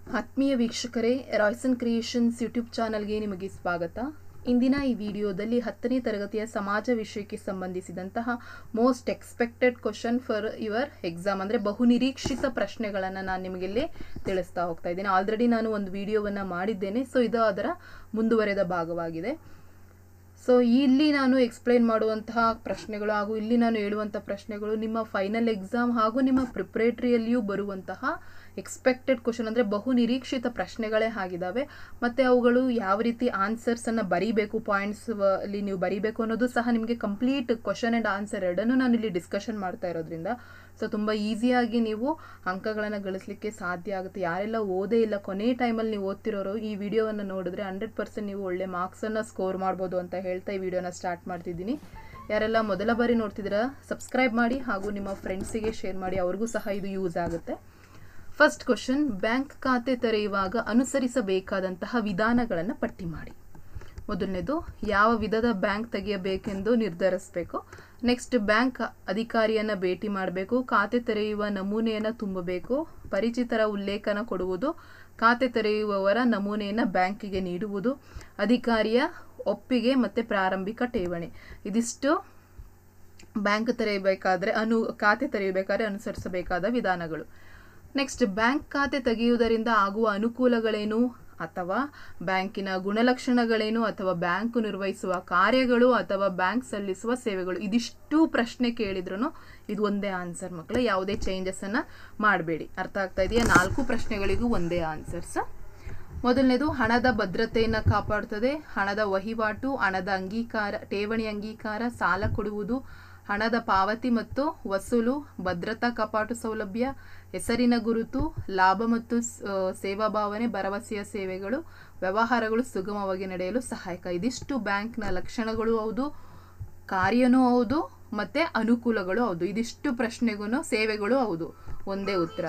ಆತ್ಮೀಯ ವೀಕ್ಷಕರೇ Royson creations YouTube ಚಾನಲ್ಗೆ ನಿಮಗೆ ಸ್ವಾಗತ ಇಂದಿನ ಈ ವಿಡಿಯೋದಲ್ಲಿ ಹತ್ತನೇ ತರಗತಿಯ ಸಮಾಜ ವಿಷಯಕ್ಕೆ ಸಂಬಂಧಿಸಿದಂತಹ most expected question for your exam ಅಂದರೆ ಬಹುನಿರೀಕ್ಷಿತ ಪ್ರಶ್ನೆಗಳನ್ನು ನಾನು ನಿಮಗಿಲ್ಲಿ ತಿಳಿಸ್ತಾ ಹೋಗ್ತಾ ಇದ್ದೇನೆ ಆಲ್ರೆಡಿ ನಾನು ಒಂದು ವಿಡಿಯೋವನ್ನು ಮಾಡಿದ್ದೇನೆ ಸೊ ಇದು ಅದರ ಮುಂದುವರೆದ ಭಾಗವಾಗಿದೆ ಸೊ ಇಲ್ಲಿ ನಾನು ಎಕ್ಸ್ಪ್ಲೈನ್ ಮಾಡುವಂತಹ ಪ್ರಶ್ನೆಗಳು ಹಾಗೂ ಇಲ್ಲಿ ನಾನು ಹೇಳುವಂಥ ಪ್ರಶ್ನೆಗಳು ನಿಮ್ಮ ಫೈನಲ್ ಎಕ್ಸಾಮ್ ಹಾಗೂ ನಿಮ್ಮ ಪ್ರಿಪ್ರೇಟರಿಯಲ್ಲಿಯೂ ಬರುವಂತಹ ಎಕ್ಸ್ಪೆಕ್ಟೆಡ್ ಕ್ವಶನ್ ಅಂದರೆ ಬಹು ನಿರೀಕ್ಷಿತ ಪ್ರಶ್ನೆಗಳೇ ಆಗಿದ್ದಾವೆ ಮತ್ತು ಅವುಗಳು ಯಾವ ರೀತಿ ಆನ್ಸರ್ಸನ್ನು ಬರೀಬೇಕು ಪಾಯಿಂಟ್ಸ್ ಅಲ್ಲಿ ನೀವು ಬರೀಬೇಕು ಅನ್ನೋದು ಸಹ ನಿಮಗೆ ಕಂಪ್ಲೀಟ್ ಕ್ವಶನ್ ಆ್ಯಂಡ್ ಆನ್ಸರ್ ಎರಡನ್ನೂ ನಾನು ಇಲ್ಲಿ ಡಿಸ್ಕಷನ್ ಮಾಡ್ತಾ ಇರೋದ್ರಿಂದ ಸೊ ತುಂಬ ಈಸಿಯಾಗಿ ನೀವು ಅಂಕಗಳನ್ನು ಗಳಿಸಲಿಕ್ಕೆ ಸಾಧ್ಯ ಆಗುತ್ತೆ ಯಾರೆಲ್ಲ ಓದೇ ಇಲ್ಲ ಕೊನೆ ಟೈಮಲ್ಲಿ ನೀವು ಓದ್ತಿರೋರು ಈ ವಿಡಿಯೋವನ್ನು ನೋಡಿದ್ರೆ ಹಂಡ್ರೆಡ್ ಪರ್ಸೆಂಟ್ ನೀವು ಒಳ್ಳೆ ಮಾರ್ಕ್ಸನ್ನು ಸ್ಕೋರ್ ಮಾಡ್ಬೋದು ಅಂತ ಹೇಳ್ತಾ ಈ ವಿಡಿಯೋನ ಸ್ಟಾರ್ಟ್ ಮಾಡ್ತಿದ್ದೀನಿ ಯಾರೆಲ್ಲ ಮೊದಲ ಬಾರಿ ನೋಡ್ತಿದ್ದೀರಾ ಸಬ್ಸ್ಕ್ರೈಬ್ ಮಾಡಿ ಹಾಗೂ ನಿಮ್ಮ ಫ್ರೆಂಡ್ಸಿಗೆ ಶೇರ್ ಮಾಡಿ ಅವ್ರಿಗೂ ಸಹ ಇದು ಯೂಸ್ ಆಗುತ್ತೆ ಫಸ್ಟ್ ಕ್ವಶನ್ ಬ್ಯಾಂಕ್ ಖಾತೆ ತೆರೆಯುವಾಗ ಅನುಸರಿಸಬೇಕಾದಂತಹ ವಿಧಾನಗಳನ್ನು ಪಟ್ಟಿ ಮಾಡಿ ಮೊದಲನೇದು ಯಾವ ವಿಧದ ಬ್ಯಾಂಕ್ ತೆಗೆಯಬೇಕೆಂದು ನಿರ್ಧರಿಸಬೇಕು ನೆಕ್ಸ್ಟ್ ಬ್ಯಾಂಕ್ ಅಧಿಕಾರಿಯನ್ನು ಭೇಟಿ ಮಾಡಬೇಕು ಖಾತೆ ತೆರೆಯುವ ನಮೂನೆಯನ್ನು ತುಂಬಬೇಕು ಪರಿಚಿತರ ಉಲ್ಲೇಖನ ಕೊಡುವುದು ಖಾತೆ ತೆರೆಯುವವರ ನಮೂನೆಯನ್ನು ಬ್ಯಾಂಕಿಗೆ ನೀಡುವುದು ಅಧಿಕಾರಿಯ ಒಪ್ಪಿಗೆ ಮತ್ತು ಪ್ರಾರಂಭಿಕ ಠೇವಣಿ ಇದಿಷ್ಟು ಬ್ಯಾಂಕ್ ತೆರೆಯಬೇಕಾದ್ರೆ ಅನು ಖಾತೆ ತೆರೆಯಬೇಕಾದ್ರೆ ಅನುಸರಿಸಬೇಕಾದ ವಿಧಾನಗಳು ನೆಕ್ಸ್ಟ್ ಬ್ಯಾಂಕ್ ಖಾತೆ ತೆಗೆಯುವುದರಿಂದ ಆಗುವ ಅನುಕೂಲಗಳೇನು ಅಥವಾ ಬ್ಯಾಂಕಿನ ಗುಣಲಕ್ಷಣಗಳೇನು ಅಥವಾ ಬ್ಯಾಂಕ್ ನಿರ್ವಹಿಸುವ ಕಾರ್ಯಗಳು ಅಥವಾ ಬ್ಯಾಂಕ್ ಸಲ್ಲಿಸುವ ಸೇವೆಗಳು ಇದಿಷ್ಟು ಪ್ರಶ್ನೆ ಕೇಳಿದ್ರು ಇದು ಒಂದೇ ಆನ್ಸರ್ ಮಕ್ಕಳು ಯಾವುದೇ ಚೇಂಜಸ್ ಅನ್ನ ಮಾಡಬೇಡಿ ಅರ್ಥ ಆಗ್ತಾ ಇದೆಯಾ ನಾಲ್ಕು ಪ್ರಶ್ನೆಗಳಿಗೂ ಒಂದೇ ಆನ್ಸರ್ಸ್ ಮೊದಲನೇದು ಹಣದ ಭದ್ರತೆಯನ್ನು ಕಾಪಾಡುತ್ತದೆ ಹಣದ ವಹಿವಾಟು ಹಣದ ಅಂಗೀಕಾರ ಠೇವಣಿ ಅಂಗೀಕಾರ ಸಾಲ ಕೊಡುವುದು ಹಣದ ಪಾವತಿ ಮತ್ತು ವಸೂಲು ಭದ್ರತಾ ಕಪಾಟು ಸೌಲಭ್ಯ ಹೆಸರಿನ ಗುರುತು ಲಾಭ ಮತ್ತು ಸೇವಾ ಭಾವನೆ ಭರವಸೆಯ ಸೇವೆಗಳು ವ್ಯವಹಾರಗಳು ಸುಗಮವಾಗಿ ನಡೆಯಲು ಸಹಾಯಕ ಇದಿಷ್ಟು ಬ್ಯಾಂಕ್ನ ಲಕ್ಷಣಗಳು ಹೌದು ಕಾರ್ಯನೂ ಹೌದು ಮತ್ತೆ ಅನುಕೂಲಗಳು ಹೌದು ಇದಿಷ್ಟು ಪ್ರಶ್ನೆಗೂ ಸೇವೆಗಳು ಹೌದು ಒಂದೇ ಉತ್ತರ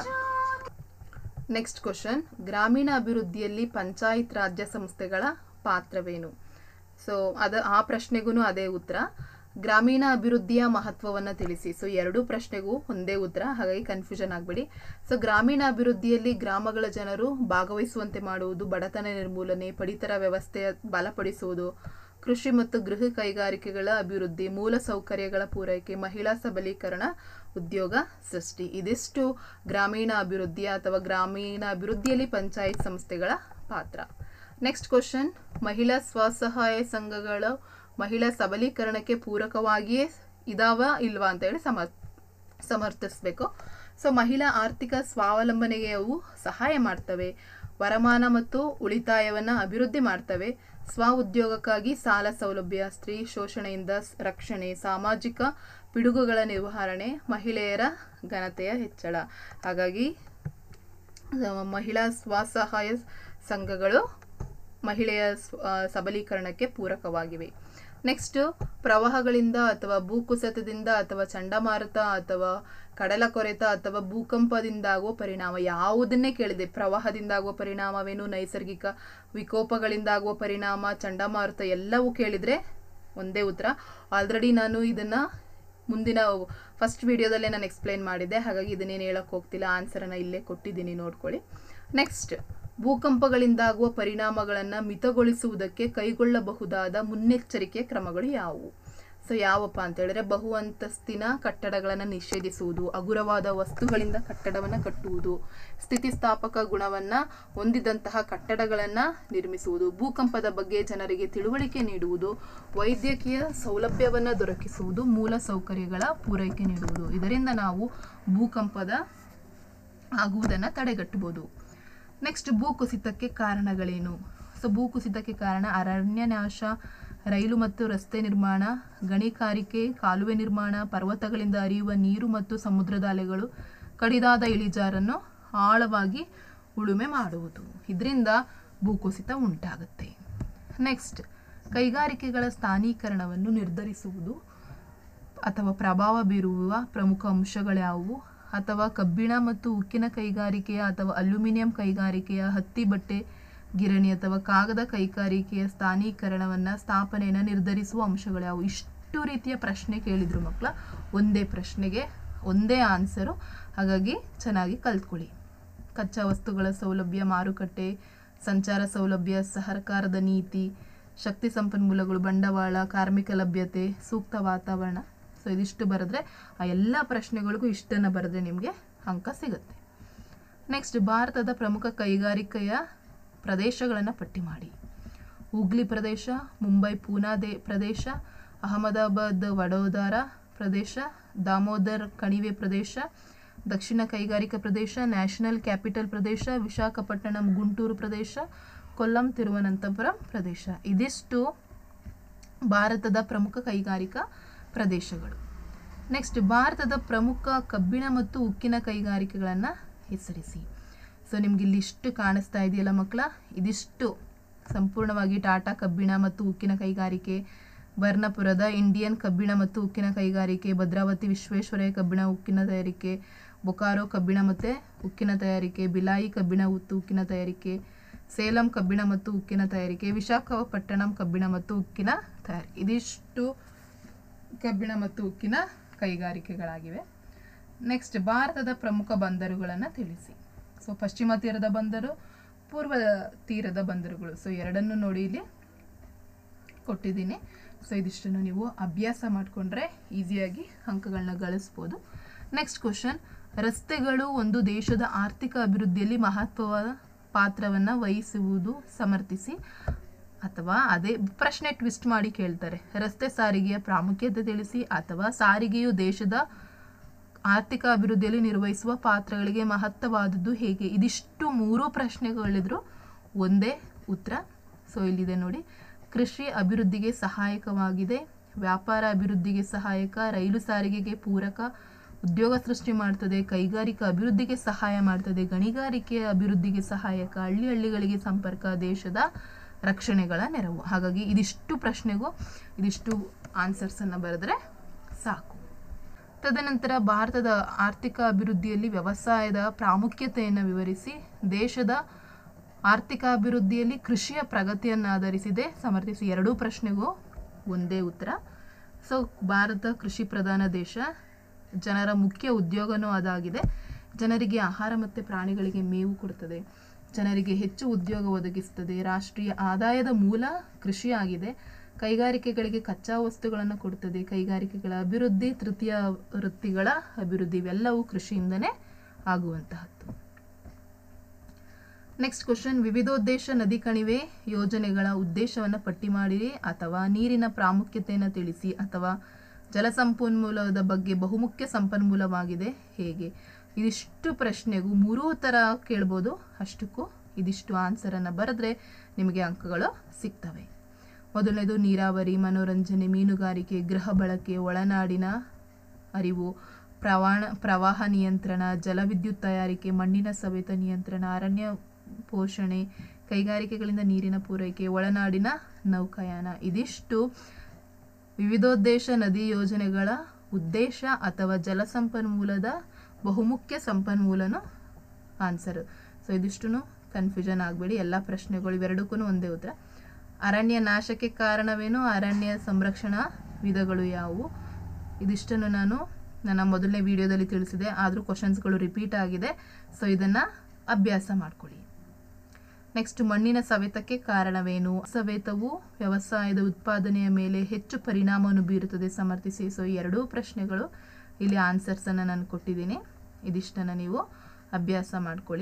ನೆಕ್ಸ್ಟ್ ಕ್ವಶನ್ ಗ್ರಾಮೀಣ ಅಭಿವೃದ್ಧಿಯಲ್ಲಿ ಪಂಚಾಯತ್ ರಾಜ್ಯ ಸಂಸ್ಥೆಗಳ ಪಾತ್ರವೇನು ಸೊ ಅದ ಆ ಪ್ರಶ್ನೆಗೂ ಅದೇ ಉತ್ತರ ಗ್ರಾಮೀಣ ಅಭಿವೃದ್ಧಿಯ ಮಹತ್ವವನ್ನು ತಿಳಿಸಿ ಸೊ ಎರಡೂ ಪ್ರಶ್ನೆಗೂ ಒಂದೇ ಉತ್ತರ ಹಾಗಾಗಿ ಕನ್ಫ್ಯೂಷನ್ ಆಗಬೇಡಿ ಸೊ ಗ್ರಾಮೀಣ ಅಭಿವೃದ್ಧಿಯಲ್ಲಿ ಗ್ರಾಮಗಳ ಜನರು ಭಾಗವಹಿಸುವಂತೆ ಮಾಡುವುದು ಬಡತನ ನಿರ್ಮೂಲನೆ ಪಡಿತರ ವ್ಯವಸ್ಥೆಯ ಬಲಪಡಿಸುವುದು ಕೃಷಿ ಮತ್ತು ಗೃಹ ಕೈಗಾರಿಕೆಗಳ ಅಭಿವೃದ್ಧಿ ಮೂಲ ಸೌಕರ್ಯಗಳ ಪೂರೈಕೆ ಮಹಿಳಾ ಸಬಲೀಕರಣ ಉದ್ಯೋಗ ಸೃಷ್ಟಿ ಇದಿಷ್ಟು ಗ್ರಾಮೀಣ ಅಭಿವೃದ್ಧಿಯ ಅಥವಾ ಗ್ರಾಮೀಣ ಅಭಿವೃದ್ಧಿಯಲ್ಲಿ ಪಂಚಾಯತ್ ಸಂಸ್ಥೆಗಳ ಪಾತ್ರ ನೆಕ್ಸ್ಟ್ ಕ್ವಶನ್ ಮಹಿಳಾ ಸ್ವಸಹಾಯ ಸಂಘಗಳು ಮಹಿಳಾ ಸಬಲೀಕರಣಕ್ಕೆ ಪೂರಕವಾಗಿಯೇ ಇದಾವ ಇಲ್ವಾ ಅಂತ ಹೇಳಿ ಸಮರ್ ಸಮರ್ಥಿಸಬೇಕು ಸೊ ಮಹಿಳಾ ಆರ್ಥಿಕ ಸ್ವಾವಲಂಬನೆಗೆ ಅವು ಸಹಾಯ ಮಾಡ್ತವೆ ವರಮಾನ ಮತ್ತು ಉಳಿತಾಯವನ್ನು ಅಭಿವೃದ್ಧಿ ಮಾಡ್ತವೆ ಸ್ವ ಉದ್ಯೋಗಕ್ಕಾಗಿ ಸಾಲ ಸೌಲಭ್ಯ ಸ್ತ್ರೀ ಶೋಷಣೆಯಿಂದ ರಕ್ಷಣೆ ಸಾಮಾಜಿಕ ಪಿಡುಗುಗಳ ನಿರ್ವಹಣೆ ಮಹಿಳೆಯರ ಘನತೆಯ ಹೆಚ್ಚಳ ಹಾಗಾಗಿ ಮಹಿಳಾ ಸ್ವಸಹಾಯ ಸಂಘಗಳು ಮಹಿಳೆಯ ಸಬಲೀಕರಣಕ್ಕೆ ಪೂರಕವಾಗಿವೆ ನೆಕ್ಸ್ಟ್ ಪ್ರವಾಹಗಳಿಂದ ಅಥವಾ ಭೂಕುಸಿತದಿಂದ ಅಥವಾ ಚಂಡಮಾರುತ ಅಥವಾ ಕಡಲ ಕೊರೆತ ಅಥವಾ ಭೂಕಂಪದಿಂದಾಗುವ ಪರಿಣಾಮ ಯಾವುದನ್ನೇ ಕೇಳಿದೆ ಪ್ರವಾಹದಿಂದಾಗುವ ಪರಿಣಾಮವೇನು ನೈಸರ್ಗಿಕ ವಿಕೋಪಗಳಿಂದಾಗುವ ಪರಿಣಾಮ ಚಂಡಮಾರುತ ಎಲ್ಲವೂ ಕೇಳಿದರೆ ಒಂದೇ ಉತ್ತರ ಆಲ್ರೆಡಿ ನಾನು ಇದನ್ನು ಮುಂದಿನ ಫಸ್ಟ್ ವಿಡಿಯೋದಲ್ಲೇ ನಾನು ಎಕ್ಸ್ಪ್ಲೈನ್ ಮಾಡಿದ್ದೆ ಹಾಗಾಗಿ ಇದನ್ನೇನು ಹೇಳಕ್ಕೆ ಹೋಗ್ತಿಲ್ಲ ಆನ್ಸರನ್ನು ಇಲ್ಲೇ ಕೊಟ್ಟಿದ್ದೀನಿ ನೋಡ್ಕೊಳ್ಳಿ ನೆಕ್ಸ್ಟ್ ಭೂಕಂಪಗಳಿಂದಾಗುವ ಪರಿಣಾಮಗಳನ್ನು ಮಿತಗೊಳಿಸುವುದಕ್ಕೆ ಕೈಗೊಳ್ಳಬಹುದಾದ ಮುನ್ನೆಚ್ಚರಿಕೆ ಕ್ರಮಗಳು ಯಾವುವು ಸೊ ಯಾವಪ್ಪ ಅಂತ ಹೇಳಿದ್ರೆ ಬಹು ಅಂತಸ್ತಿನ ಕಟ್ಟಡಗಳನ್ನು ನಿಷೇಧಿಸುವುದು ಹಗುರವಾದ ವಸ್ತುಗಳಿಂದ ಕಟ್ಟಡವನ್ನು ಕಟ್ಟುವುದು ಸ್ಥಿತಿಸ್ಥಾಪಕ ಗುಣವನ್ನು ಹೊಂದಿದಂತಹ ಕಟ್ಟಡಗಳನ್ನು ನಿರ್ಮಿಸುವುದು ಭೂಕಂಪದ ಬಗ್ಗೆ ಜನರಿಗೆ ತಿಳುವಳಿಕೆ ನೀಡುವುದು ವೈದ್ಯಕೀಯ ಸೌಲಭ್ಯವನ್ನು ದೊರಕಿಸುವುದು ಮೂಲ ಸೌಕರ್ಯಗಳ ಪೂರೈಕೆ ನೀಡುವುದು ಇದರಿಂದ ನಾವು ಭೂಕಂಪದ ಆಗುವುದನ್ನು ತಡೆಗಟ್ಟಬಹುದು ನೆಕ್ಸ್ಟ್ ಭೂಕುಸಿತಕ್ಕೆ ಕಾರಣಗಳೇನು ಸೊ ಭೂಕುಸಿತಕ್ಕೆ ಕಾರಣ ಅರಣ್ಯ ನಾಶ ರೈಲು ಮತ್ತು ರಸ್ತೆ ನಿರ್ಮಾಣ ಗಣಿಗಾರಿಕೆ ಕಾಲುವೆ ನಿರ್ಮಾಣ ಪರ್ವತಗಳಿಂದ ಹರಿಯುವ ನೀರು ಮತ್ತು ಸಮುದ್ರದ ಅಲೆಗಳು ಕಡಿದಾದ ಇಳಿಜಾರನ್ನು ಆಳವಾಗಿ ಉಳುಮೆ ಮಾಡುವುದು ಇದರಿಂದ ಭೂಕುಸಿತ ಉಂಟಾಗುತ್ತೆ ನೆಕ್ಸ್ಟ್ ಕೈಗಾರಿಕೆಗಳ ಸ್ಥಾನೀಕರಣವನ್ನು ನಿರ್ಧರಿಸುವುದು ಅಥವಾ ಪ್ರಭಾವ ಬೀರುವ ಪ್ರಮುಖ ಅಂಶಗಳ್ಯಾವುವು ಅಥವಾ ಕಬ್ಬಿಣ ಮತ್ತು ಉಕ್ಕಿನ ಕೈಗಾರಿಕೆಯ ಅಥವಾ ಅಲ್ಯೂಮಿನಿಯಂ ಕೈಗಾರಿಕೆಯ ಹತ್ತಿ ಬಟ್ಟೆ ಗಿರಣಿ ಅಥವಾ ಕಾಗದ ಕೈಗಾರಿಕೆಯ ಸ್ಥಾನೀಕರಣವನ್ನು ಸ್ಥಾಪನೆಯನ್ನು ನಿರ್ಧರಿಸುವ ಅಂಶಗಳು ಯಾವುವು ಇಷ್ಟು ರೀತಿಯ ಪ್ರಶ್ನೆ ಕೇಳಿದ್ರು ಮಕ್ಕಳ ಒಂದೇ ಪ್ರಶ್ನೆಗೆ ಒಂದೇ ಆನ್ಸರು ಹಾಗಾಗಿ ಚೆನ್ನಾಗಿ ಕಲ್ತ್ಕೊಳ್ಳಿ ಕಚ್ಚಾ ವಸ್ತುಗಳ ಸೌಲಭ್ಯ ಮಾರುಕಟ್ಟೆ ಸಂಚಾರ ಸೌಲಭ್ಯ ಸಹಕಾರದ ನೀತಿ ಶಕ್ತಿ ಸಂಪನ್ಮೂಲಗಳು ಬಂಡವಾಳ ಕಾರ್ಮಿಕ ಲಭ್ಯತೆ ಸೂಕ್ತ ವಾತಾವರಣ ಸೊ ಇದಿಷ್ಟು ಬರೆದ್ರೆ ಆ ಎಲ್ಲ ಪ್ರಶ್ನೆಗಳಿಗೂ ಇಷ್ಟನ್ನು ಬರೆದ್ರೆ ನಿಮಗೆ ಅಂಕ ಸಿಗುತ್ತೆ ನೆಕ್ಸ್ಟ್ ಭಾರತದ ಪ್ರಮುಖ ಕೈಗಾರಿಕೆಯ ಪ್ರದೇಶಗಳನ್ನು ಪಟ್ಟಿ ಮಾಡಿ ಹೂಗ್ಲಿ ಪ್ರದೇಶ ಮುಂಬೈ ಪೂನಾ ದೇ ಪ್ರದೇಶ ಅಹಮದಾಬಾದ್ ವಡೋದರ ಪ್ರದೇಶ ದಾಮೋದರ್ ಕಣಿವೆ ಪ್ರದೇಶ ದಕ್ಷಿಣ ಕೈಗಾರಿಕಾ ಪ್ರದೇಶ ನ್ಯಾಷನಲ್ ಕ್ಯಾಪಿಟಲ್ ಪ್ರದೇಶ ವಿಶಾಖಪಟ್ಟಣಂ ಗುಂಟೂರು ಪ್ರದೇಶ ಕೊಲ್ಲಂ ತಿರುವನಂತಪುರಂ ಪ್ರದೇಶ ಇದಿಷ್ಟು ಭಾರತದ ಪ್ರಮುಖ ಕೈಗಾರಿಕಾ ಪ್ರದೇಶಗಳು ನೆಕ್ಸ್ಟ್ ಭಾರತದ ಪ್ರಮುಖ ಕಬ್ಬಿಣ ಮತ್ತು ಉಕ್ಕಿನ ಕೈಗಾರಿಕೆಗಳನ್ನು ಹೆಸರಿಸಿ ಸೊ ನಿಮ್ಗೆ ಇಲ್ಲಿ ಇಷ್ಟು ಕಾಣಿಸ್ತಾ ಇದೆಯಲ್ಲ ಮಕ್ಕಳ ಇದಿಷ್ಟು ಸಂಪೂರ್ಣವಾಗಿ ಟಾಟಾ ಕಬ್ಬಿಣ ಮತ್ತು ಉಕ್ಕಿನ ಕೈಗಾರಿಕೆ ಬರ್ಣಪುರದ ಇಂಡಿಯನ್ ಕಬ್ಬಿಣ ಮತ್ತು ಉಕ್ಕಿನ ಕೈಗಾರಿಕೆ ಭದ್ರಾವತಿ ವಿಶ್ವೇಶ್ವರಯ್ಯ ಕಬ್ಬಿಣ ಉಕ್ಕಿನ ತಯಾರಿಕೆ ಬೊಕಾರೋ ಕಬ್ಬಿಣ ಮತ್ತು ಉಕ್ಕಿನ ತಯಾರಿಕೆ ಬಿಲಾಯಿ ಕಬ್ಬಿಣ ಮತ್ತು ಉಕ್ಕಿನ ತಯಾರಿಕೆ ಸೇಲಂ ಕಬ್ಬಿಣ ಮತ್ತು ಉಕ್ಕಿನ ತಯಾರಿಕೆ ವಿಶಾಖಪಟ್ಟಣಂ ಕಬ್ಬಿಣ ಮತ್ತು ಉಕ್ಕಿನ ತಯಾರಿಕೆ ಇದಿಷ್ಟು ಕಬ್ಬಿಣ ಮತ್ತು ಉಕ್ಕಿನ ಕೈಗಾರಿಕೆಗಳಾಗಿವೆ ನೆಕ್ಸ್ಟ್ ಭಾರತದ ಪ್ರಮುಖ ಬಂದರುಗಳನ್ನು ತಿಳಿಸಿ ಸೊ ಪಶ್ಚಿಮ ತೀರದ ಬಂದರು ಪೂರ್ವ ತೀರದ ಬಂದರುಗಳು ಸೊ ಎರಡನ್ನು ನೋಡಿ ಇಲ್ಲಿ ಕೊಟ್ಟಿದ್ದೀನಿ ಸೊ ಇದಿಷ್ಟನ್ನು ನೀವು ಅಭ್ಯಾಸ ಮಾಡಿಕೊಂಡ್ರೆ ಈಸಿಯಾಗಿ ಅಂಕಗಳನ್ನ ಗಳಿಸ್ಬೋದು ನೆಕ್ಸ್ಟ್ ಕ್ವಶನ್ ರಸ್ತೆಗಳು ಒಂದು ದೇಶದ ಆರ್ಥಿಕ ಅಭಿವೃದ್ಧಿಯಲ್ಲಿ ಮಹತ್ವವಾದ ಪಾತ್ರವನ್ನು ವಹಿಸುವುದು ಸಮರ್ಥಿಸಿ ಅಥವಾ ಅದೇ ಪ್ರಶ್ನೆ ಟ್ವಿಸ್ಟ್ ಮಾಡಿ ಕೇಳ್ತಾರೆ ರಸ್ತೆ ಸಾರಿಗೆಯ ಪ್ರಾಮುಖ್ಯತೆ ತಿಳಿಸಿ ಅಥವಾ ಸಾರಿಗೆಯು ದೇಶದ ಆರ್ಥಿಕ ಅಭಿವೃದ್ಧಿಯಲ್ಲಿ ನಿರ್ವಹಿಸುವ ಪಾತ್ರಗಳಿಗೆ ಮಹತ್ವವಾದದ್ದು ಹೇಗೆ ಇದಿಷ್ಟು ಮೂರು ಪ್ರಶ್ನೆಗಳಿದ್ರು ಒಂದೇ ಉತ್ತರ ಸೊ ಇಲ್ಲಿದೆ ನೋಡಿ ಕೃಷಿ ಅಭಿವೃದ್ಧಿಗೆ ಸಹಾಯಕವಾಗಿದೆ ವ್ಯಾಪಾರ ಅಭಿವೃದ್ಧಿಗೆ ಸಹಾಯಕ ರೈಲು ಸಾರಿಗೆಗೆ ಪೂರಕ ಉದ್ಯೋಗ ಸೃಷ್ಟಿ ಮಾಡ್ತದೆ ಕೈಗಾರಿಕಾ ಅಭಿವೃದ್ಧಿಗೆ ಸಹಾಯ ಮಾಡ್ತದೆ ಗಣಿಗಾರಿಕೆಯ ಅಭಿವೃದ್ಧಿಗೆ ಸಹಾಯಕ ಹಳ್ಳಿ ಹಳ್ಳಿಗಳಿಗೆ ಸಂಪರ್ಕ ದೇಶದ ರಕ್ಷಣೆಗಳ ನೆರವು ಹಾಗಾಗಿ ಇದಿಷ್ಟು ಪ್ರಶ್ನೆಗೂ ಇದಿಷ್ಟು ಆನ್ಸರ್ಸನ್ನು ಬರೆದ್ರೆ ಸಾಕು ತದನಂತರ ಭಾರತದ ಆರ್ಥಿಕ ಅಭಿವೃದ್ಧಿಯಲ್ಲಿ ವ್ಯವಸಾಯದ ಪ್ರಾಮುಖ್ಯತೆಯನ್ನು ವಿವರಿಸಿ ದೇಶದ ಆರ್ಥಿಕ ಅಭಿವೃದ್ಧಿಯಲ್ಲಿ ಕೃಷಿಯ ಪ್ರಗತಿಯನ್ನಾಧರಿಸಿದೆ ಸಮರ್ಥಿಸಿ ಎರಡೂ ಪ್ರಶ್ನೆಗೂ ಒಂದೇ ಉತ್ತರ ಸೊ ಭಾರತ ಕೃಷಿ ಪ್ರಧಾನ ದೇಶ ಜನರ ಮುಖ್ಯ ಉದ್ಯೋಗನೂ ಅದಾಗಿದೆ ಜನರಿಗೆ ಆಹಾರ ಮತ್ತು ಪ್ರಾಣಿಗಳಿಗೆ ಮೇವು ಕೊಡ್ತದೆ ಜನರಿಗೆ ಹೆಚ್ಚು ಉದ್ಯೋಗ ಒದಗಿಸ್ತದೆ ರಾಷ್ಟ್ರೀಯ ಆದಾಯದ ಮೂಲ ಕೃಷಿಯಾಗಿದೆ ಕೈಗಾರಿಕೆಗಳಿಗೆ ಕಚ್ಚಾ ವಸ್ತುಗಳನ್ನು ಕೊಡ್ತದೆ ಕೈಗಾರಿಕೆಗಳ ಅಭಿವೃದ್ಧಿ ತೃತೀಯ ವೃತ್ತಿಗಳ ಅಭಿವೃದ್ಧಿ ಇವೆಲ್ಲವೂ ಕೃಷಿಯಿಂದನೇ ಆಗುವಂತಹದ್ದು ನೆಕ್ಸ್ಟ್ ಕ್ವಶನ್ ವಿವಿಧೋದ್ದೇಶ ನದಿ ಕಣಿವೆ ಯೋಜನೆಗಳ ಉದ್ದೇಶವನ್ನು ಪಟ್ಟಿ ಮಾಡಿರಿ ಅಥವಾ ನೀರಿನ ಪ್ರಾಮುಖ್ಯತೆಯನ್ನು ತಿಳಿಸಿ ಅಥವಾ ಜಲಸಂಪನ್ಮೂಲದ ಬಗ್ಗೆ ಬಹುಮುಖ್ಯ ಸಂಪನ್ಮೂಲವಾಗಿದೆ ಹೇಗೆ ಇದಿಷ್ಟು ಪ್ರಶ್ನೆಗೂ ಮೂರೂ ಥರ ಕೇಳ್ಬೋದು ಅಷ್ಟಕ್ಕೂ ಇದಿಷ್ಟು ಆನ್ಸರನ್ನು ಬರೆದ್ರೆ ನಿಮಗೆ ಅಂಕಗಳು ಸಿಗ್ತವೆ ಮೊದಲನೇದು ನೀರಾವರಿ ಮನೋರಂಜನೆ ಮೀನುಗಾರಿಕೆ ಗೃಹ ಬಳಕೆ ಒಳನಾಡಿನ ಅರಿವು ಪ್ರವಾಣ ಪ್ರವಾಹ ನಿಯಂತ್ರಣ ಜಲವಿದ್ಯುತ್ ತಯಾರಿಕೆ ಮಣ್ಣಿನ ಸವೆತ ನಿಯಂತ್ರಣ ಅರಣ್ಯ ಪೋಷಣೆ ಕೈಗಾರಿಕೆಗಳಿಂದ ನೀರಿನ ಪೂರೈಕೆ ಒಳನಾಡಿನ ನೌಕಾಯಾನ ಇದಿಷ್ಟು ವಿವಿಧೋದ್ದೇಶ ನದಿ ಯೋಜನೆಗಳ ಉದ್ದೇಶ ಅಥವಾ ಜಲಸಂಪನ್ಮೂಲದ ಬಹುಮುಖ್ಯ ಸಂಪನ್ಮೂಲನು ಆನ್ಸರ್ ಸೊ ಇದಿಷ್ಟು ಕನ್ಫ್ಯೂಷನ್ ಆಗಬೇಡಿ ಎಲ್ಲ ಪ್ರಶ್ನೆಗಳು ಇವೆರಡಕ್ಕೂ ಒಂದೇ ಉತ್ತರ ಅರಣ್ಯ ನಾಶಕ್ಕೆ ಕಾರಣವೇನು ಅರಣ್ಯ ಸಂರಕ್ಷಣಾ ವಿಧಗಳು ಯಾವುವು ಇದಿಷ್ಟನ್ನು ನಾನು ನನ್ನ ಮೊದಲನೇ ವಿಡಿಯೋದಲ್ಲಿ ತಿಳಿಸಿದೆ ಆದರೂ ಕ್ವಶನ್ಸ್ಗಳು ರಿಪೀಟ್ ಆಗಿದೆ ಸೊ ಇದನ್ನು ಅಭ್ಯಾಸ ಮಾಡ್ಕೊಳ್ಳಿ ನೆಕ್ಸ್ಟ್ ಮಣ್ಣಿನ ಸವೆತಕ್ಕೆ ಕಾರಣವೇನು ಸವೆತವು ವ್ಯವಸಾಯದ ಉತ್ಪಾದನೆಯ ಮೇಲೆ ಹೆಚ್ಚು ಪರಿಣಾಮವನ್ನು ಬೀರುತ್ತದೆ ಸಮರ್ಥಿಸಿ ಸೊ ಈ ಎರಡೂ ಪ್ರಶ್ನೆಗಳು ಇಲ್ಲಿ ಆನ್ಸರ್ಸನ್ನು ನಾನು ಕೊಟ್ಟಿದ್ದೀನಿ ಇದಿಷ್ಟನ್ನು ನೀವು ಅಭ್ಯಾಸ ಮಾಡ್ಕೊಳ್ಳಿ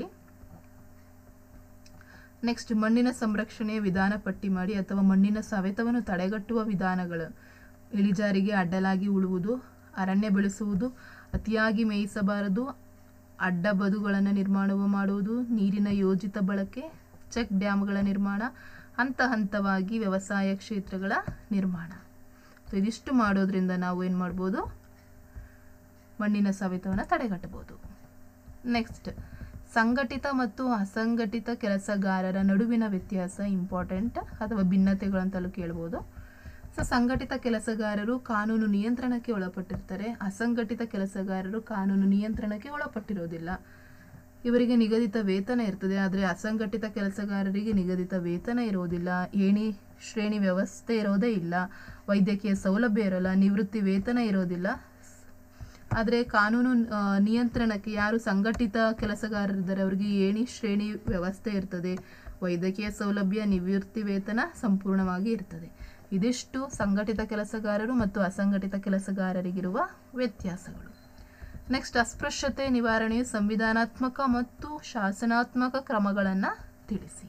ನೆಕ್ಸ್ಟ್ ಮಣ್ಣಿನ ಸಂರಕ್ಷಣೆಯ ವಿಧಾನ ಪಟ್ಟಿ ಮಾಡಿ ಅಥವಾ ಮಣ್ಣಿನ ಸವೆತವನ್ನು ತಡೆಗಟ್ಟುವ ವಿಧಾನಗಳು ಇಳಿಜಾರಿಗೆ ಅಡ್ಡಲಾಗಿ ಉಳುವುದು ಅರಣ್ಯ ಬೆಳೆಸುವುದು ಅತಿಯಾಗಿ ಮೇಯಿಸಬಾರದು ಅಡ್ಡ ಬದುಗಳನ್ನು ನಿರ್ಮಾಣ ಮಾಡುವುದು ನೀರಿನ ಯೋಜಿತ ಬಳಕೆ ಚೆಕ್ ಡ್ಯಾಮ್ಗಳ ನಿರ್ಮಾಣ ಹಂತ ಹಂತವಾಗಿ ವ್ಯವಸಾಯ ಕ್ಷೇತ್ರಗಳ ನಿರ್ಮಾಣ ಸೊ ಇದಿಷ್ಟು ಮಾಡೋದ್ರಿಂದ ನಾವು ಏನು ಮಾಡ್ಬೋದು ಮಣ್ಣಿನ ಸವೆತವನ್ನು ತಡೆಗಟ್ಟಬಹುದು ನೆಕ್ಸ್ಟ್ ಸಂಘಟಿತ ಮತ್ತು ಅಸಂಘಟಿತ ಕೆಲಸಗಾರರ ನಡುವಿನ ವ್ಯತ್ಯಾಸ ಇಂಪಾರ್ಟೆಂಟ್ ಅಥವಾ ಭಿನ್ನತೆಗಳಂತಲೂ ಕೇಳ್ಬೋದು ಸೊ ಸಂಘಟಿತ ಕೆಲಸಗಾರರು ಕಾನೂನು ನಿಯಂತ್ರಣಕ್ಕೆ ಒಳಪಟ್ಟಿರ್ತಾರೆ ಅಸಂಘಟಿತ ಕೆಲಸಗಾರರು ಕಾನೂನು ನಿಯಂತ್ರಣಕ್ಕೆ ಒಳಪಟ್ಟಿರೋದಿಲ್ಲ ಇವರಿಗೆ ನಿಗದಿತ ವೇತನ ಇರ್ತದೆ ಆದರೆ ಅಸಂಘಟಿತ ಕೆಲಸಗಾರರಿಗೆ ನಿಗದಿತ ವೇತನ ಇರೋದಿಲ್ಲ ಏಣಿ ಶ್ರೇಣಿ ವ್ಯವಸ್ಥೆ ಇರೋದೇ ಇಲ್ಲ ವೈದ್ಯಕೀಯ ಸೌಲಭ್ಯ ಇರೋಲ್ಲ ನಿವೃತ್ತಿ ವೇತನ ಇರೋದಿಲ್ಲ ಆದರೆ ಕಾನೂನು ಆ, ನಿಯಂತ್ರಣಕ್ಕೆ ಯಾರು ಸಂಘಟಿತ ಕೆಲಸಗಾರರಿದ್ದಾರೆ ಅವರಿಗೆ ಏಣಿ ಶ್ರೇಣಿ ವ್ಯವಸ್ಥೆ ಇರ್ತದೆ ವೈದ್ಯಕೀಯ ಸೌಲಭ್ಯ ನಿವೃತ್ತಿ ವೇತನ ಸಂಪೂರ್ಣವಾಗಿ ಇರ್ತದೆ ಇದಿಷ್ಟು ಸಂಘಟಿತ ಕೆಲಸಗಾರರು ಮತ್ತು ಅಸಂಘಟಿತ ಕೆಲಸಗಾರರಿಗಿರುವ ವ್ಯತ್ಯಾಸಗಳು ನೆಕ್ಸ್ಟ್ ಅಸ್ಪೃಶ್ಯತೆ ನಿವಾರಣೆಯು ಸಂವಿಧಾನಾತ್ಮಕ ಮತ್ತು ಶಾಸನಾತ್ಮಕ ಕ್ರಮಗಳನ್ನು ತಿಳಿಸಿ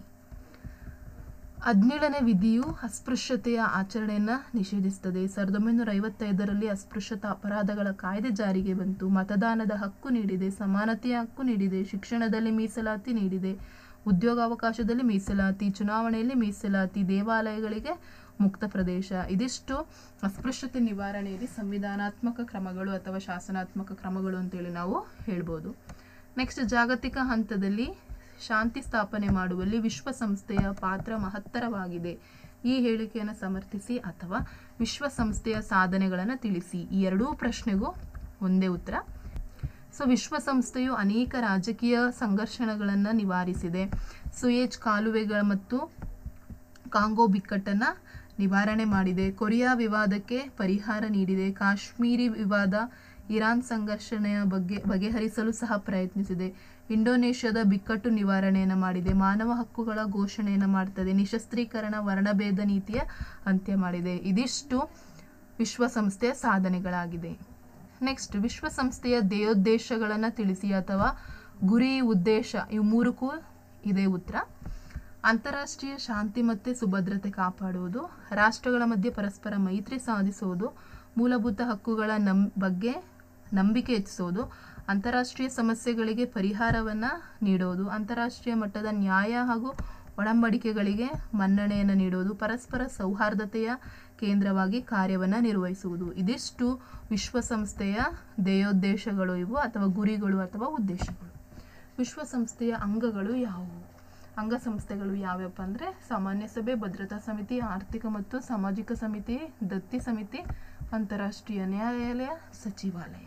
ಹದಿನೇಳನೇ ವಿಧಿಯು ಅಸ್ಪೃಶ್ಯತೆಯ ಆಚರಣೆಯನ್ನು ನಿಷೇಧಿಸುತ್ತದೆ ಸಾವಿರದ ಒಂಬೈನೂರ ಐವತ್ತೈದರಲ್ಲಿ ಅಸ್ಪೃಶ್ಯತಾ ಅಪರಾಧಗಳ ಕಾಯ್ದೆ ಜಾರಿಗೆ ಬಂತು ಮತದಾನದ ಹಕ್ಕು ನೀಡಿದೆ ಸಮಾನತೆಯ ಹಕ್ಕು ನೀಡಿದೆ ಶಿಕ್ಷಣದಲ್ಲಿ ಮೀಸಲಾತಿ ನೀಡಿದೆ ಉದ್ಯೋಗಾವಕಾಶದಲ್ಲಿ ಮೀಸಲಾತಿ ಚುನಾವಣೆಯಲ್ಲಿ ಮೀಸಲಾತಿ ದೇವಾಲಯಗಳಿಗೆ ಮುಕ್ತ ಪ್ರದೇಶ ಇದಿಷ್ಟು ಅಸ್ಪೃಶ್ಯತೆ ನಿವಾರಣೆಯಲ್ಲಿ ಸಂವಿಧಾನಾತ್ಮಕ ಕ್ರಮಗಳು ಅಥವಾ ಶಾಸನಾತ್ಮಕ ಕ್ರಮಗಳು ಅಂತೇಳಿ ನಾವು ಹೇಳ್ಬೋದು ನೆಕ್ಸ್ಟ್ ಜಾಗತಿಕ ಹಂತದಲ್ಲಿ ಶಾಂತಿ ಸ್ಥಾಪನೆ ಮಾಡುವಲ್ಲಿ ವಿಶ್ವಸಂಸ್ಥೆಯ ಪಾತ್ರ ಮಹತ್ತರವಾಗಿದೆ ಈ ಹೇಳಿಕೆಯನ್ನು ಸಮರ್ಥಿಸಿ ಅಥವಾ ವಿಶ್ವಸಂಸ್ಥೆಯ ಸಾಧನೆಗಳನ್ನು ತಿಳಿಸಿ ಈ ಎರಡೂ ಪ್ರಶ್ನೆಗೂ ಒಂದೇ ಉತ್ತರ ಸೊ ವಿಶ್ವಸಂಸ್ಥೆಯು ಅನೇಕ ರಾಜಕೀಯ ಸಂಘರ್ಷಣಗಳನ್ನು ನಿವಾರಿಸಿದೆ ಸುಯೇಜ್ ಕಾಲುವೆಗಳ ಮತ್ತು ಕಾಂಗೋ ಬಿಕ್ಕಟ್ಟನ್ನು ನಿವಾರಣೆ ಮಾಡಿದೆ ಕೊರಿಯಾ ವಿವಾದಕ್ಕೆ ಪರಿಹಾರ ನೀಡಿದೆ ಕಾಶ್ಮೀರಿ ವಿವಾದ ಇರಾನ್ ಸಂಘರ್ಷಣೆಯ ಬಗ್ಗೆ ಬಗೆಹರಿಸಲು ಸಹ ಪ್ರಯತ್ನಿಸಿದೆ ಇಂಡೋನೇಷ್ಯಾದ ಬಿಕ್ಕಟ್ಟು ನಿವಾರಣೆಯನ್ನು ಮಾಡಿದೆ ಮಾನವ ಹಕ್ಕುಗಳ ಘೋಷಣೆಯನ್ನು ಮಾಡ್ತದೆ ನಿಶಸ್ತ್ರೀಕರಣ ವರ್ಣಭೇದ ನೀತಿಯ ಅಂತ್ಯ ಮಾಡಿದೆ ಇದಿಷ್ಟು ವಿಶ್ವಸಂಸ್ಥೆಯ ಸಾಧನೆಗಳಾಗಿದೆ ನೆಕ್ಸ್ಟ್ ವಿಶ್ವಸಂಸ್ಥೆಯ ಧ್ಯೇಯೋದ್ದೇಶಗಳನ್ನು ತಿಳಿಸಿ ಅಥವಾ ಗುರಿ ಉದ್ದೇಶ ಇವು ಮೂರಕ್ಕೂ ಇದೇ ಉತ್ತರ ಅಂತಾರಾಷ್ಟ್ರೀಯ ಶಾಂತಿ ಮತ್ತು ಸುಭದ್ರತೆ ಕಾಪಾಡುವುದು ರಾಷ್ಟ್ರಗಳ ಮಧ್ಯೆ ಪರಸ್ಪರ ಮೈತ್ರಿ ಸಾಧಿಸುವುದು ಮೂಲಭೂತ ಹಕ್ಕುಗಳ ನಂ ಬಗ್ಗೆ ನಂಬಿಕೆ ಹೆಚ್ಚಿಸೋದು ಅಂತಾರಾಷ್ಟ್ರೀಯ ಸಮಸ್ಯೆಗಳಿಗೆ ಪರಿಹಾರವನ್ನು ನೀಡೋದು ಅಂತಾರಾಷ್ಟ್ರೀಯ ಮಟ್ಟದ ನ್ಯಾಯ ಹಾಗೂ ಒಡಂಬಡಿಕೆಗಳಿಗೆ ಮನ್ನಣೆಯನ್ನು ನೀಡುವುದು ಪರಸ್ಪರ ಸೌಹಾರ್ದತೆಯ ಕೇಂದ್ರವಾಗಿ ಕಾರ್ಯವನ್ನು ನಿರ್ವಹಿಸುವುದು ಇದಿಷ್ಟು ವಿಶ್ವಸಂಸ್ಥೆಯ ಧ್ಯೇಯೋದ್ದೇಶಗಳು ಇವು ಅಥವಾ ಗುರಿಗಳು ಅಥವಾ ಉದ್ದೇಶಗಳು ವಿಶ್ವಸಂಸ್ಥೆಯ ಅಂಗಗಳು ಯಾವುವು ಅಂಗಸಂಸ್ಥೆಗಳು ಯಾವ್ಯಾವಪ್ಪ ಅಂದರೆ ಸಾಮಾನ್ಯ ಸಭೆ ಭದ್ರತಾ ಸಮಿತಿ ಆರ್ಥಿಕ ಮತ್ತು ಸಾಮಾಜಿಕ ಸಮಿತಿ ದತ್ತಿ ಸಮಿತಿ ಅಂತಾರಾಷ್ಟ್ರೀಯ ನ್ಯಾಯಾಲಯ ಸಚಿವಾಲಯ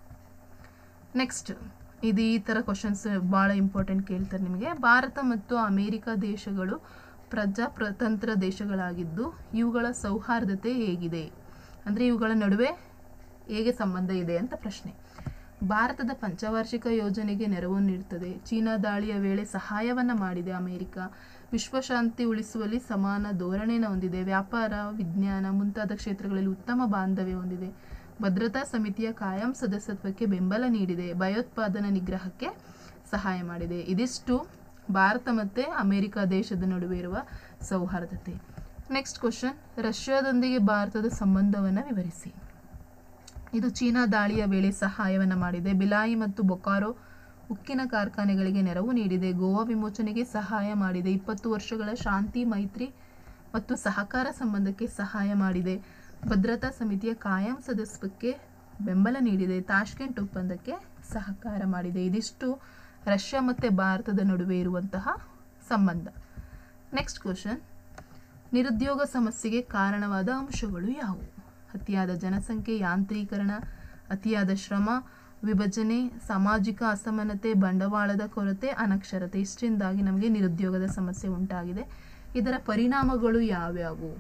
ನೆಕ್ಸ್ಟ್ ಇದು ಈ ಥರ ಕ್ವಶನ್ಸ್ ಭಾಳ ಇಂಪಾರ್ಟೆಂಟ್ ಕೇಳ್ತಾರೆ ನಿಮಗೆ ಭಾರತ ಮತ್ತು ಅಮೇರಿಕ ದೇಶಗಳು ಪ್ರಜಾಪ್ರತಂತ್ರ ದೇಶಗಳಾಗಿದ್ದು ಇವುಗಳ ಸೌಹಾರ್ದತೆ ಹೇಗಿದೆ ಅಂದರೆ ಇವುಗಳ ನಡುವೆ ಹೇಗೆ ಸಂಬಂಧ ಇದೆ ಅಂತ ಪ್ರಶ್ನೆ ಭಾರತದ ಪಂಚವಾರ್ಷಿಕ ಯೋಜನೆಗೆ ನೆರವು ನೀಡುತ್ತದೆ ಚೀನಾ ದಾಳಿಯ ವೇಳೆ ಸಹಾಯವನ್ನು ಮಾಡಿದೆ ಅಮೆರಿಕ ವಿಶ್ವಶಾಂತಿ ಉಳಿಸುವಲ್ಲಿ ಸಮಾನ ಧೋರಣೆಯನ್ನು ಹೊಂದಿದೆ ವ್ಯಾಪಾರ ವಿಜ್ಞಾನ ಮುಂತಾದ ಕ್ಷೇತ್ರಗಳಲ್ಲಿ ಉತ್ತಮ ಬಾಂಧವ್ಯ ಹೊಂದಿದೆ ಭದ್ರತಾ ಸಮಿತಿಯ ಕಾಯಂ ಸದಸ್ಯತ್ವಕ್ಕೆ ಬೆಂಬಲ ನೀಡಿದೆ ಭಯೋತ್ಪಾದನಾ ನಿಗ್ರಹಕ್ಕೆ ಸಹಾಯ ಮಾಡಿದೆ ಇದಿಷ್ಟು ಭಾರತ ಮತ್ತು ಅಮೆರಿಕ ದೇಶದ ನಡುವೆ ಇರುವ ಸೌಹಾರ್ದತೆ ನೆಕ್ಸ್ಟ್ ಕ್ವಶನ್ ರಷ್ಯಾದೊಂದಿಗೆ ಭಾರತದ ಸಂಬಂಧವನ್ನು ವಿವರಿಸಿ ಇದು ಚೀನಾ ದಾಳಿಯ ವೇಳೆ ಸಹಾಯವನ್ನು ಮಾಡಿದೆ ಬಿಲಾಯಿ ಮತ್ತು ಬೊಕಾರೋ ಉಕ್ಕಿನ ಕಾರ್ಖಾನೆಗಳಿಗೆ ನೆರವು ನೀಡಿದೆ ಗೋವಾ ವಿಮೋಚನೆಗೆ ಸಹಾಯ ಮಾಡಿದೆ ಇಪ್ಪತ್ತು ವರ್ಷಗಳ ಶಾಂತಿ ಮೈತ್ರಿ ಮತ್ತು ಸಹಕಾರ ಸಂಬಂಧಕ್ಕೆ ಸಹಾಯ ಮಾಡಿದೆ ಭದ್ರತಾ ಸಮಿತಿಯ ಕಾಯಂ ಸದಸ್ಯತ್ವಕ್ಕೆ ಬೆಂಬಲ ನೀಡಿದೆ ತಾಷ್ಕೆಂಟ್ ಒಪ್ಪಂದಕ್ಕೆ ಸಹಕಾರ ಮಾಡಿದೆ ಇದಿಷ್ಟು ರಷ್ಯಾ ಮತ್ತು ಭಾರತದ ನಡುವೆ ಇರುವಂತಹ ಸಂಬಂಧ ನೆಕ್ಸ್ಟ್ ಕ್ವಶನ್ ನಿರುದ್ಯೋಗ ಸಮಸ್ಯೆಗೆ ಕಾರಣವಾದ ಅಂಶಗಳು ಯಾವುವು ಅತಿಯಾದ ಜನಸಂಖ್ಯೆ ಯಾಂತ್ರೀಕರಣ ಅತಿಯಾದ ಶ್ರಮ ವಿಭಜನೆ ಸಾಮಾಜಿಕ ಅಸಮಾನತೆ ಬಂಡವಾಳದ ಕೊರತೆ ಅನಕ್ಷರತೆ ಇಷ್ಟರಿಂದಾಗಿ ನಮಗೆ ನಿರುದ್ಯೋಗದ ಸಮಸ್ಯೆ ಉಂಟಾಗಿದೆ ಇದರ ಪರಿಣಾಮಗಳು ಯಾವ್ಯಾವು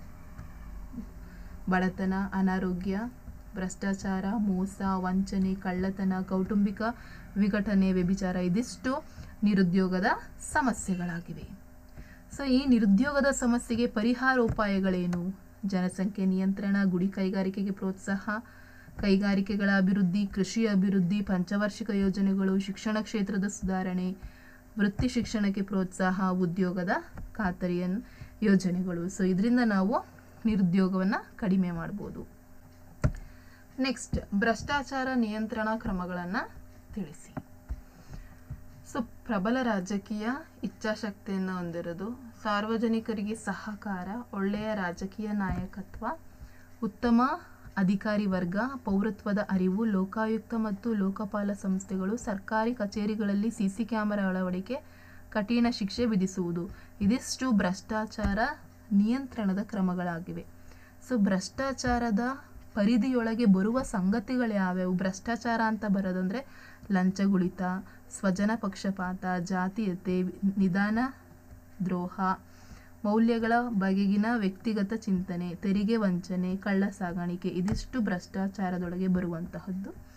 ಬಡತನ ಅನಾರೋಗ್ಯ ಭ್ರಷ್ಟಾಚಾರ ಮೋಸ ವಂಚನೆ ಕಳ್ಳತನ ಕೌಟುಂಬಿಕ ವಿಘಟನೆ ವ್ಯಭಿಚಾರ ಇದಿಷ್ಟು ನಿರುದ್ಯೋಗದ ಸಮಸ್ಯೆಗಳಾಗಿವೆ ಸೊ ಈ ನಿರುದ್ಯೋಗದ ಸಮಸ್ಯೆಗೆ ಪರಿಹಾರೋಪಾಯಗಳೇನು ಜನಸಂಖ್ಯೆ ನಿಯಂತ್ರಣ ಗುಡಿ ಕೈಗಾರಿಕೆಗೆ ಪ್ರೋತ್ಸಾಹ ಕೈಗಾರಿಕೆಗಳ ಅಭಿವೃದ್ಧಿ ಕೃಷಿ ಅಭಿವೃದ್ಧಿ ಪಂಚವಾರ್ಷಿಕ ಯೋಜನೆಗಳು ಶಿಕ್ಷಣ ಕ್ಷೇತ್ರದ ಸುಧಾರಣೆ ವೃತ್ತಿ ಶಿಕ್ಷಣಕ್ಕೆ ಪ್ರೋತ್ಸಾಹ ಉದ್ಯೋಗದ ಖಾತರಿಯ ಯೋಜನೆಗಳು ಸೊ ಇದರಿಂದ ನಾವು ನಿರುದ್ಯೋಗವನ್ನು ಕಡಿಮೆ ಮಾಡ್ಬೋದು ನೆಕ್ಸ್ಟ್ ಭ್ರಷ್ಟಾಚಾರ ನಿಯಂತ್ರಣ ಕ್ರಮಗಳನ್ನು ತಿಳಿಸಿ ಸೊ ಪ್ರಬಲ ರಾಜಕೀಯ ಇಚ್ಛಾಶಕ್ತಿಯನ್ನು ಹೊಂದಿರೋದು ಸಾರ್ವಜನಿಕರಿಗೆ ಸಹಕಾರ ಒಳ್ಳೆಯ ರಾಜಕೀಯ ನಾಯಕತ್ವ ಉತ್ತಮ ಅಧಿಕಾರಿ ವರ್ಗ ಪೌರತ್ವದ ಅರಿವು ಲೋಕಾಯುಕ್ತ ಮತ್ತು ಲೋಕಪಾಲ ಸಂಸ್ಥೆಗಳು ಸರ್ಕಾರಿ ಕಚೇರಿಗಳಲ್ಲಿ ಸಿಸಿ ಕ್ಯಾಮೆರಾ ಅಳವಡಿಕೆ ಕಠಿಣ ಶಿಕ್ಷೆ ವಿಧಿಸುವುದು ಇದಿಷ್ಟು ಭ್ರಷ್ಟಾಚಾರ ನಿಯಂತ್ರಣದ ಕ್ರಮಗಳಾಗಿವೆ ಸೊ ಭ್ರಷ್ಟಾಚಾರದ ಪರಿಧಿಯೊಳಗೆ ಬರುವ ಸಂಗತಿಗಳು ಯಾವ್ಯಾವು ಭ್ರಷ್ಟಾಚಾರ ಅಂತ ಬರೋದಂದರೆ ಲಂಚಗುಳಿತ ಸ್ವಜನ ಪಕ್ಷಪಾತ ಜಾತೀಯತೆ ನಿಧಾನ ದ್ರೋಹ ಮೌಲ್ಯಗಳ ಬಗೆಗಿನ ವ್ಯಕ್ತಿಗತ ಚಿಂತನೆ ತೆರಿಗೆ ವಂಚನೆ ಕಳ್ಳ ಸಾಗಾಣಿಕೆ ಇದಿಷ್ಟು ಭ್ರಷ್ಟಾಚಾರದೊಳಗೆ ಬರುವಂತಹದ್ದು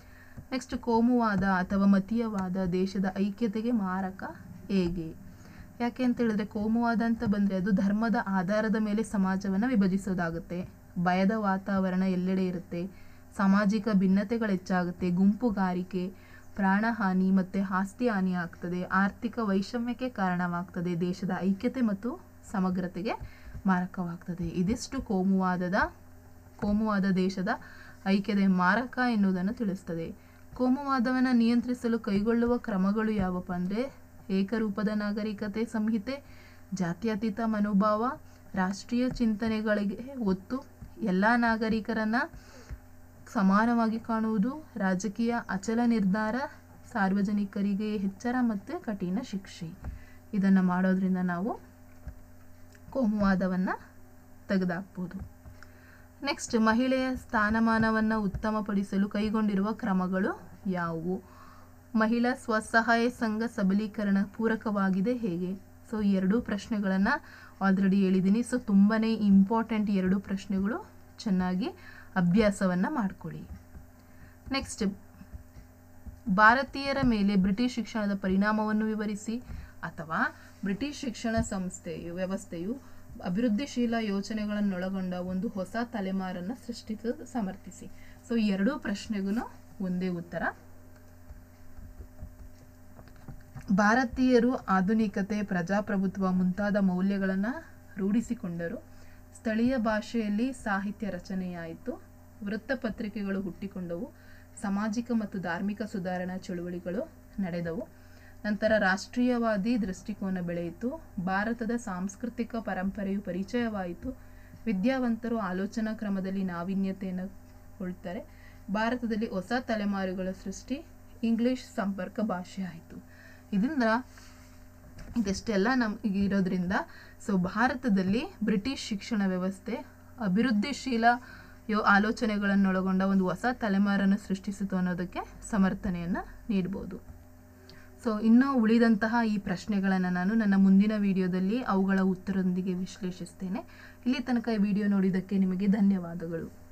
ನೆಕ್ಸ್ಟ್ ಕೋಮುವಾದ ಅಥವಾ ಮತೀಯವಾದ ದೇಶದ ಐಕ್ಯತೆಗೆ ಮಾರಕ ಹೇಗೆ ಯಾಕೆ ಅಂತ ಹೇಳಿದ್ರೆ ಕೋಮುವಾದ ಅಂತ ಬಂದರೆ ಅದು ಧರ್ಮದ ಆಧಾರದ ಮೇಲೆ ಸಮಾಜವನ್ನು ವಿಭಜಿಸೋದಾಗುತ್ತೆ ಭಯದ ವಾತಾವರಣ ಎಲ್ಲೆಡೆ ಇರುತ್ತೆ ಸಾಮಾಜಿಕ ಭಿನ್ನತೆಗಳು ಹೆಚ್ಚಾಗುತ್ತೆ ಗುಂಪುಗಾರಿಕೆ ಪ್ರಾಣಹಾನಿ ಮತ್ತು ಆಸ್ತಿ ಹಾನಿ ಆಗ್ತದೆ ಆರ್ಥಿಕ ವೈಷಮ್ಯಕ್ಕೆ ಕಾರಣವಾಗ್ತದೆ ದೇಶದ ಐಕ್ಯತೆ ಮತ್ತು ಸಮಗ್ರತೆಗೆ ಮಾರಕವಾಗ್ತದೆ ಇದಿಷ್ಟು ಕೋಮುವಾದದ ಕೋಮುವಾದ ದೇಶದ ಐಕ್ಯತೆ ಮಾರಕ ಎನ್ನುವುದನ್ನು ತಿಳಿಸ್ತದೆ ಕೋಮುವಾದವನ್ನು ನಿಯಂತ್ರಿಸಲು ಕೈಗೊಳ್ಳುವ ಕ್ರಮಗಳು ಯಾವಪ್ಪ ಅಂದರೆ ಏಕರೂಪದ ನಾಗರಿಕತೆ ಸಂಹಿತೆ ಜಾತ್ಯತೀತ ಮನೋಭಾವ ರಾಷ್ಟ್ರೀಯ ಚಿಂತನೆಗಳಿಗೆ ಒತ್ತು ಎಲ್ಲ ನಾಗರಿಕರನ್ನು ಸಮಾನವಾಗಿ ಕಾಣುವುದು ರಾಜಕೀಯ ಅಚಲ ನಿರ್ಧಾರ ಸಾರ್ವಜನಿಕರಿಗೆ ಎಚ್ಚರ ಮತ್ತು ಕಠಿಣ ಶಿಕ್ಷೆ ಇದನ್ನು ಮಾಡೋದ್ರಿಂದ ನಾವು ಕೋಮುವಾದವನ್ನು ತೆಗೆದಾಕ್ಬೋದು ನೆಕ್ಸ್ಟ್ ಮಹಿಳೆಯ ಸ್ಥಾನಮಾನವನ್ನು ಉತ್ತಮಪಡಿಸಲು ಕೈಗೊಂಡಿರುವ ಕ್ರಮಗಳು ಯಾವುವು ಮಹಿಳಾ ಸ್ವಸಹಾಯ ಸಂಘ ಸಬಲೀಕರಣ ಪೂರಕವಾಗಿದೆ ಹೇಗೆ ಸೊ ಈ ಎರಡೂ ಪ್ರಶ್ನೆಗಳನ್ನು ಆಲ್ರೆಡಿ ಹೇಳಿದ್ದೀನಿ ಸೊ ತುಂಬಾ ಇಂಪಾರ್ಟೆಂಟ್ ಎರಡು ಪ್ರಶ್ನೆಗಳು ಚೆನ್ನಾಗಿ ಅಭ್ಯಾಸವನ್ನು ಮಾಡ್ಕೊಳ್ಳಿ ನೆಕ್ಸ್ಟ್ ಭಾರತೀಯರ ಮೇಲೆ ಬ್ರಿಟಿಷ್ ಶಿಕ್ಷಣದ ಪರಿಣಾಮವನ್ನು ವಿವರಿಸಿ ಅಥವಾ ಬ್ರಿಟಿಷ್ ಶಿಕ್ಷಣ ಸಂಸ್ಥೆಯು ವ್ಯವಸ್ಥೆಯು ಅಭಿವೃದ್ಧಿಶೀಲ ಯೋಚನೆಗಳನ್ನೊಳಗೊಂಡ ಒಂದು ಹೊಸ ತಲೆಮಾರನ್ನು ಸೃಷ್ಟಿಸಲು ಸಮರ್ಥಿಸಿ ಸೊ ಈ ಎರಡೂ ಪ್ರಶ್ನೆಗೂ ಒಂದೇ ಉತ್ತರ ಭಾರತೀಯರು ಆಧುನಿಕತೆ ಪ್ರಜಾಪ್ರಭುತ್ವ ಮುಂತಾದ ಮೌಲ್ಯಗಳನ್ನು ರೂಢಿಸಿಕೊಂಡರು ಸ್ಥಳೀಯ ಭಾಷೆಯಲ್ಲಿ ಸಾಹಿತ್ಯ ರಚನೆಯಾಯಿತು ವೃತ್ತಪತ್ರಿಕೆಗಳು ಹುಟ್ಟಿಕೊಂಡವು ಸಾಮಾಜಿಕ ಮತ್ತು ಧಾರ್ಮಿಕ ಸುಧಾರಣಾ ಚಳುವಳಿಗಳು ನಡೆದವು ನಂತರ ರಾಷ್ಟ್ರೀಯವಾದಿ ದೃಷ್ಟಿಕೋನ ಬೆಳೆಯಿತು ಭಾರತದ ಸಾಂಸ್ಕೃತಿಕ ಪರಂಪರೆಯು ಪರಿಚಯವಾಯಿತು ವಿದ್ಯಾವಂತರು ಆಲೋಚನಾ ಕ್ರಮದಲ್ಲಿ ನಾವೀನ್ಯತೆಯನ್ನು ಕೊಳ್ತಾರೆ ಭಾರತದಲ್ಲಿ ಹೊಸ ತಲೆಮಾರುಗಳ ಸೃಷ್ಟಿ ಇಂಗ್ಲಿಷ್ ಸಂಪರ್ಕ ಭಾಷೆ ಆಯಿತು ಇದರಿಂದ ಇದೆಷ್ಟೆಲ್ಲ ನಮ್ಗೆ ಇರೋದ್ರಿಂದ ಸೊ ಭಾರತದಲ್ಲಿ ಬ್ರಿಟಿಷ್ ಶಿಕ್ಷಣ ವ್ಯವಸ್ಥೆ ಅಭಿವೃದ್ಧಿಶೀಲ ಯೋ ಆಲೋಚನೆಗಳನ್ನೊಳಗೊಂಡ ಒಂದು ಹೊಸ ತಲೆಮಾರನ್ನು ಸೃಷ್ಟಿಸಿತು ಅನ್ನೋದಕ್ಕೆ ಸಮರ್ಥನೆಯನ್ನು ನೀಡ್ಬೋದು ಸೊ ಇನ್ನೂ ಉಳಿದಂತಹ ಈ ಪ್ರಶ್ನೆಗಳನ್ನು ನಾನು ನನ್ನ ಮುಂದಿನ ವಿಡಿಯೋದಲ್ಲಿ ಅವುಗಳ ಉತ್ತರದೊಂದಿಗೆ ವಿಶ್ಲೇಷಿಸ್ತೇನೆ ಇಲ್ಲಿ ತನಕ ಈ ವಿಡಿಯೋ ನೋಡಿದ್ದಕ್ಕೆ ನಿಮಗೆ ಧನ್ಯವಾದಗಳು